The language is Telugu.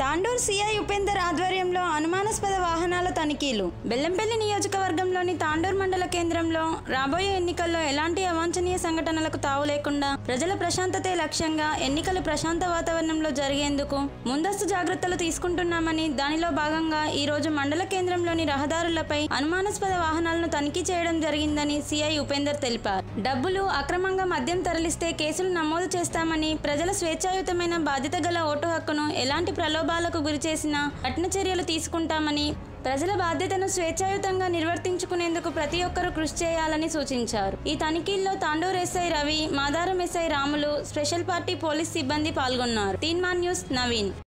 తాండూర్ సిఐ ఉపేందర్ ఆధ్వర్యంలో అనుమానాస్పద వాహనాల తనిఖీలు బెల్లంపల్లి నియోజకవర్గంలోని తాండూర్ మండల కేంద్రంలో రాబోయే ఎన్నికల్లో ఎలాంటి అవాంఛనీయ సంఘటనలకు తావు లేకుండా ప్రజల ప్రశాంతతే లక్ష్యంగా ఎన్నికలు ప్రశాంత వాతావరణంలో జరిగేందుకు ముందస్తు జాగ్రత్తలు తీసుకుంటున్నామని దానిలో భాగంగా ఈ రోజు మండల కేంద్రంలోని రహదారులపై అనుమానాస్పద వాహనాలను తనిఖీ చేయడం జరిగిందని సిఐ ఉపేందర్ తెలిపారు డబ్బులు అక్రమంగా మద్యం తరలిస్తే కేసులు నమోదు చేస్తామని ప్రజల స్వేచ్ఛాయుతమైన బాధ్యత గల ఓటు హక్కును ఎలాంటి ప్రలోభాలకు గురిచేసినా కఠిన చర్యలు తీసుకుంటామని ప్రజల బాధ్యతను స్వేచ్ఛాయుతంగా నిర్వర్తించుకునేందుకు ప్రతి ఒక్కరూ కృషి చేయాలని సూచించారు ఈ తనిఖీల్లో Tandur SI Ravi Madaram SI Ramulu special party police సిబ్బంది పాల్గొన్నారు తీన్మాన్ న్యూస్ నవీన్